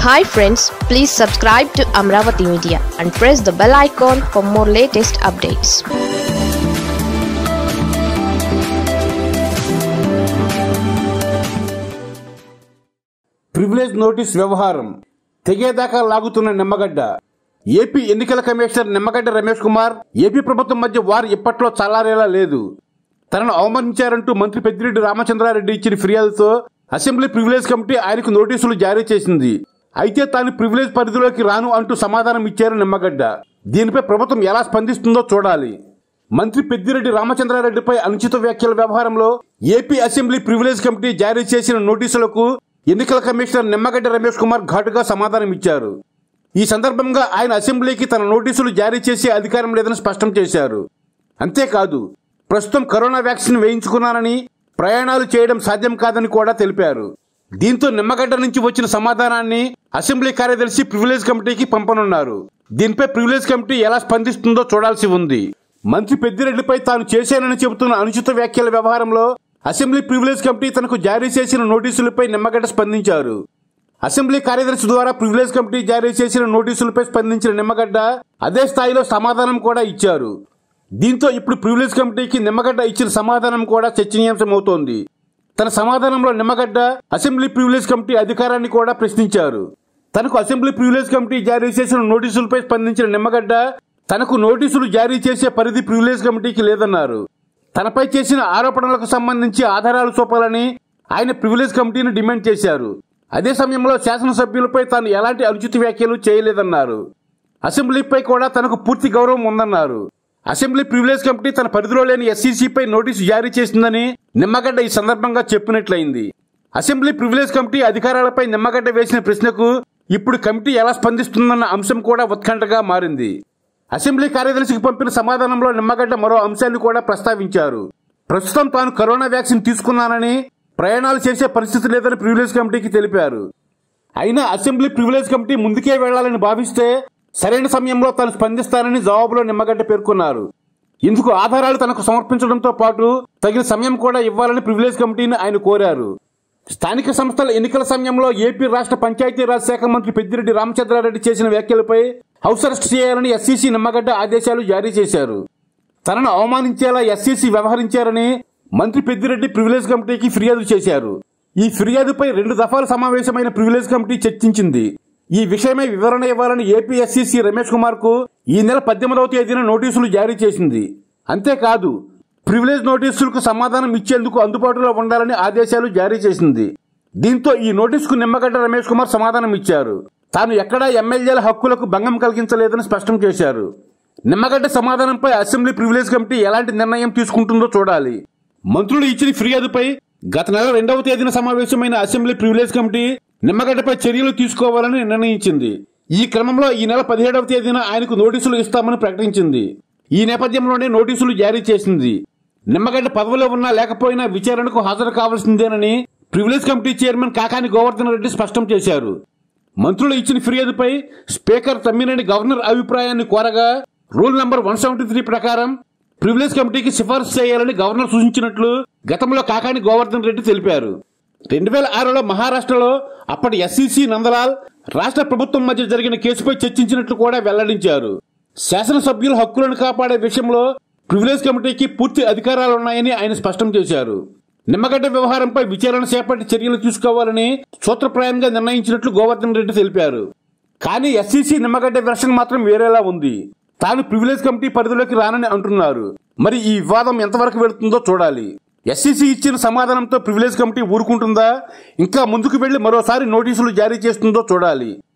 hi friends please subscribe to Amaravati media and press the bell icon for more latest updates privilege notice వ్యవహారం తెగేదాకా లాగుతున్న Nimmagadda AP ఎన్నికల commissioner Nimmagadda Ramesh Kumar AP ప్రభుత్వం మధ్య వారు ఇప్పట్లో చల్లారేలా లేదు తనను అవమానించారంటూ మంత్రి పెద్దిరెడ్డి రామచంద్రారెడ్డి ఇచ్చిన ఫిర్యాదుతో అసెంబ్లీ ప్రివిలేజ్ కమిటీ ఆయనకు నోటీసులు జారీ చేసింది అయితే తాను ప్రివిలేజ్ పరిధిలోకి రాను అంటూ సమాధానం ఇచ్చారు నిమ్మగడ్డ దీనిపై ప్రభుత్వం ఎలా స్పందిస్తుందో చూడాలి మంత్రి పెద్దిరెడ్డి రామచంద్రారెడ్డిపై అనుచిత వ్యాఖ్యల వ్యవహారంలో ఏపీ అసెంబ్లీ ప్రివిలేజ్ కమిటీ జారీ చేసిన నోటీసులకు ఎన్నికల కమిషనర్ నిమ్మగడ్డ రమేష్ కుమార్ ఘాటుగా సమాధానం ఇచ్చారు ఈ సందర్భంగా ఆయన అసెంబ్లీకి తన నోటీసులు జారీ చేసే అధికారం లేదని స్పష్టం చేశారు అంతేకాదు ప్రస్తుతం కరోనా వ్యాక్సిన్ వేయించుకున్నానని ప్రయాణాలు చేయడం సాధ్యం కాదని కూడా తెలిపారు దీంతో నిమ్మగడ్డ నుంచి వచ్చిన సమాధానాన్ని అసెంబ్లీ కార్యదర్శి ప్రివిలేజ్ కమిటీకి పంపనున్నారు దీనిపై ప్రివిలేజ్ కమిటీ ఎలా స్పందిస్తుందో చూడాల్సి ఉంది మంత్రి పెద్దిరెడ్డిపై తాను చేశానని చెబుతున్న అనుచిత వ్యాఖ్యల వ్యవహారంలో అసెంబ్లీ ప్రివిలేజ్ కమిటీ తనకు జారీ చేసిన నోటీసులపై నిమ్మగడ్డ స్పందించారు అసెంబ్లీ కార్యదర్శి ద్వారా ప్రివిలేజ్ కమిటీ జారీ చేసిన నోటీసులపై స్పందించిన నిమ్మగడ్డ అదే స్థాయిలో సమాధానం కూడా ఇచ్చారు దీంతో ఇప్పుడు ప్రివిలేజ్ కమిటీకి నిమ్మగడ్డ ఇచ్చిన సమాధానం కూడా చర్చనీయాంశమవుతోంది తన సమాధానంలో నిమ్మగడ్డ అసెంబ్లీ ప్రివిలేజ్ కమిటీ అధికారాన్ని కూడా ప్రశ్నించారు తనకు అసెంబ్లీ ప్రివిలేజ్ కమిటీ జారీ చేసిన నోటీసులపై స్పందించిన నిమ్మగడ్డ తనకు నోటీసులు జారీ చేసే పరిధి ప్రివిలేజ్ కమిటీకి లేదన్నారు తనపై చేసిన ఆరోపణలకు సంబంధించి ఆధారాలు చూపాలని ఆయన ప్రివిలేజ్ కమిటీని డిమాండ్ చేశారు అదే సమయంలో శాసనసభ్యులపై తాను ఎలాంటి అనుచిత వ్యాఖ్యలు చేయలేదన్నారు అసెంబ్లీపై కూడా తనకు పూర్తి గౌరవం ఉందన్నారు అసెంబ్లీ ప్రివిలేజ్ కమిటీ తన పరిధిలో లేని ఎస్సీసీపై నోటీసు జారీ చేసిందని నిమ్మగడ్డ ఈ సందర్భంగా చెప్పినట్లయింది అసెంబ్లీ ప్రివిలేజ్ కమిటీ అధికారాలపై నిమ్మగడ్డ వేసిన ప్రశ్నకు ఇప్పుడు కమిటీ ఎలా స్పందిస్తుందన్న అంశం కూడా ఉత్కంఠగా మారింది అసెంబ్లీ కార్యదర్శికి పంపిన సమాధానంలో నిమ్మగడ్డ మరో అంశాన్ని కూడా ప్రస్తావించారు ప్రస్తుతం తాను కరోనా వ్యాక్సిన్ తీసుకున్నానని ప్రయాణాలు చేసే పరిస్థితి లేదని ప్రివిలేజ్ కమిటీకి తెలిపారు అయినా అసెంబ్లీ ప్రివిలేజ్ కమిటీ ముందుకే వెళ్లాలని భావిస్తే సరైన సమయంలో తాను స్పందిస్తానని జవాబులో నిమ్మగడ్డ పేర్కొన్నారు ఇందుకు ఆధారాలు తనకు సమర్పించడంతో పాటు తగిన సమయం కూడా ఇవ్వాలని ప్రివిలేజ్ కమిటీని ఆయన కోరారు స్థానిక సంస్థల ఎన్నికల సమయంలో ఏపీ రాష్ట్ర పంచాయతీరాజ్ శాఖ మంత్రి పెద్దిరెడ్డి రామచంద్రారెడ్డి చేసిన వ్యాఖ్యలపై హౌస్ అరెస్ట్ చేయాలని ఎస్సీసీ నిమ్మగడ్డ ఆదేశాలు జారీ చేశారు తనను అవమానించేలా ఎస్సీసీ వ్యవహరించారని మంత్రి పెద్దిరెడ్డి ప్రివిలేజ్ కమిటీకి ఫిర్యాదు చేశారు ఈ ఫిర్యాదుపై రెండు దఫాలు సమావేశమైన ప్రివిలేజ్ కమిటీ చర్చించింది ఈ విషయమై వివరణ ఇవ్వాలని ఏపీ ఎస్సీసీ రమేష్ కుమార్ కు ఈ నెల పద్దెనిమిదవ తేదీన నోటీసులు జారీ చేసింది అంతేకాదు ప్రివిలేజ్ నోటీసులకు సమాధానం ఇచ్చేందుకు అందుబాటులో ఉండాలని ఆదేశాలు జారీ చేసింది దీంతో ఈ నోటీసుకు నిమ్మగడ్డ రమేష్ కుమార్ సమాధానం ఇచ్చారు తాను ఎక్కడా ఎమ్మెల్యేల హక్కులకు భంగం కలిగించలేదని స్పష్టం చేశారు నిమ్మగడ్డ సమాధానంపై అసెంబ్లీ ప్రివిలేజ్ కమిటీ ఎలాంటి నిర్ణయం తీసుకుంటుందో చూడాలి మంత్రులు ఇచ్చిన ఫిర్యాదుపై గత నెల రెండవ తేదీన సమావేశమైన అసెంబ్లీ ప్రివిలేజ్ కమిటీ నిమ్మగడ్డపై చర్యలు తీసుకోవాలని నిర్ణయించింది ఈ క్రమంలో ఈ నెల పదిహేడవ తేదీన ఆయనకు నోటీసులు ఇస్తామని ప్రకటించింది ఈ నేపథ్యంలోనే నోటీసులు జారీ చేసింది నిమ్మగడ్డ పదవిలో ఉన్నా లేకపోయినా విచారణకు హాజరు కావాల్సిందేనని privilege committee chairman Kakani Govardhan Reddy స్పష్టం చేశారు మంత్రులు ఇచ్చిన ఫిర్యాదుపై స్పీకర్ తమ్మినేని గవర్నర్ అభిప్రాయాన్ని కోరగా rule number one seventy three ప్రకారం ప్రివిలేజ్ కమిటీకి సిఫార్సు చేయాలని గవర్నర్ సూచించినట్లు గతంలో కాకాని గోవర్ధన్ రెడ్డి తెలిపారు రెండు వేల ఆరులో మహారాష్ట్రలో అప్పటి ఎస్సీసీ నందలాల్ రాష్ట్ర ప్రభుత్వం మధ్య జరిగిన కేసుపై చర్చించినట్లు కూడా వెల్లడించారు శాసనసభ్యుల హక్కులను కాపాడే విషయంలో ప్రివిలేజ్ కమిటీకి పూర్తి అధికారాలున్నాయని ఆయన స్పష్టం చేశారు నిమ్మగడ్డ వ్యవహారంపై విచారణ చేపట్టి చర్యలు తీసుకోవాలని సూత్రప్రాయంగా నిర్ణయించినట్లు గోవర్ధన్ రెడ్డి తెలిపారు కానీ ఎస్సీసీ నిమ్మగడ్డ వెర్షన్ మాత్రం వేరేలా ఉంది తాను ప్రివిలేజ్ కమిటీ పరిధిలోకి రానని అంటున్నారు మరి ఈ వివాదం ఎంతవరకు వెళుతుందో చూడాలి ఎస్సీసీ ఇచ్చిన సమాధానంతో ప్రివిలేజ్ కమిటీ ఊరుకుంటుందా ఇంకా ముందుకు వెళ్లి మరోసారి నోటీసులు జారీ చేస్తుందో చూడాలి